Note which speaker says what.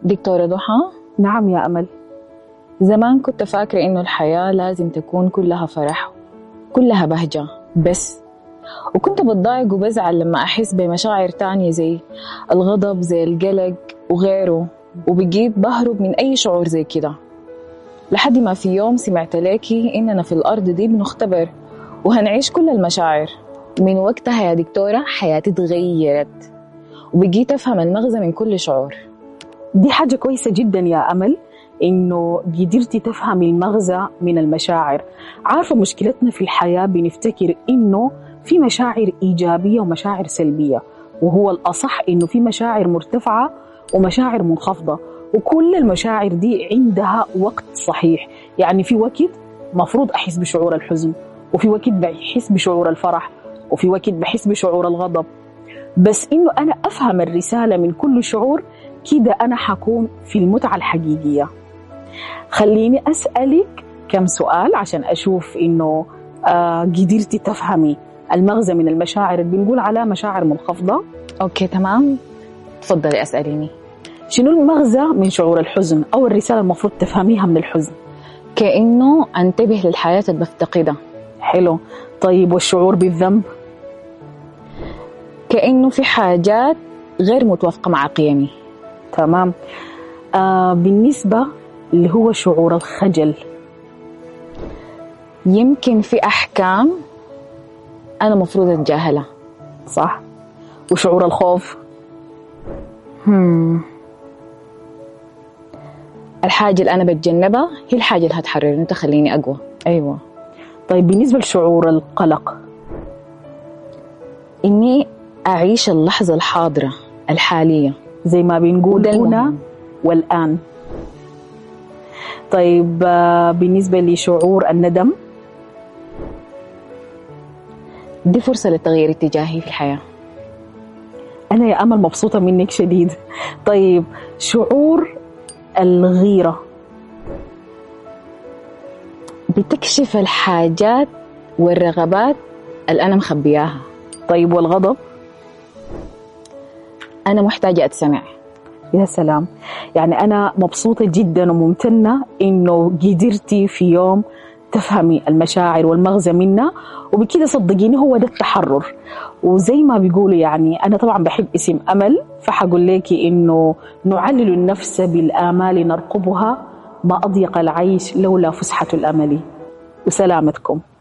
Speaker 1: دكتورة ضحى
Speaker 2: نعم يا أمل
Speaker 1: زمان كنت فاكرة إنه الحياة لازم تكون كلها فرح كلها بهجة بس وكنت بتضايق وبزعل لما أحس بمشاعر تانية زي الغضب زي القلق وغيره وبقيت بهرب من أي شعور زي كده لحد ما في يوم سمعت ليكي إننا في الأرض دي بنختبر وهنعيش كل المشاعر من وقتها يا دكتورة حياتي تغيرت وبقيت أفهم المغزى من كل شعور
Speaker 2: دي حاجة كويسة جدا يا أمل إنه قدرتي تفهمي المغزى من المشاعر عارفة مشكلتنا في الحياة بنفتكر إنه في مشاعر إيجابية ومشاعر سلبية وهو الأصح إنه في مشاعر مرتفعة ومشاعر منخفضة وكل المشاعر دي عندها وقت صحيح يعني في وقت مفروض أحس بشعور الحزن وفي وقت بحس بشعور الفرح وفي وقت بحس بشعور الغضب بس إنه أنا أفهم الرسالة من كل شعور كده أنا حكون في المتعة الحقيقية خليني أسألك كم سؤال عشان أشوف إنه آه قدرتي تفهمي المغزى من المشاعر اللي بنقول عليها مشاعر منخفضة
Speaker 1: أوكي تمام تفضلي أسأليني
Speaker 2: شنو المغزى من شعور الحزن أو الرسالة المفروض تفهميها من الحزن
Speaker 1: كأنه أنتبه للحياة اللي بفتقدها
Speaker 2: حلو طيب والشعور بالذنب
Speaker 1: كأنه في حاجات غير متوافقة مع قيمي
Speaker 2: تمام آه بالنسبة اللي هو شعور الخجل
Speaker 1: يمكن في أحكام أنا مفروض أتجاهلها
Speaker 2: صح وشعور الخوف
Speaker 1: هم. الحاجة اللي أنا بتجنبها هي الحاجة اللي هتحررني تخليني أقوى أيوة
Speaker 2: طيب بالنسبة لشعور القلق
Speaker 1: إني أعيش اللحظة الحاضرة الحالية
Speaker 2: زي ما بنقول
Speaker 1: وده
Speaker 2: هنا
Speaker 1: المهم.
Speaker 2: والآن طيب آه، بالنسبة لشعور الندم
Speaker 1: دي فرصة لتغيير اتجاهي في الحياة
Speaker 2: أنا يا أمل مبسوطة منك شديد طيب شعور الغيرة
Speaker 1: بتكشف الحاجات والرغبات اللي أنا مخبياها
Speaker 2: طيب والغضب
Speaker 1: أنا محتاجة أتسمع
Speaker 2: يا سلام يعني أنا مبسوطة جدا وممتنة إنه قدرتي في يوم تفهمي المشاعر والمغزى منها وبكده صدقيني هو ده التحرر وزي ما بيقولوا يعني أنا طبعا بحب اسم أمل فحقول لك إنه نعلل النفس بالآمال نرقبها ما أضيق العيش لولا فسحة الأمل وسلامتكم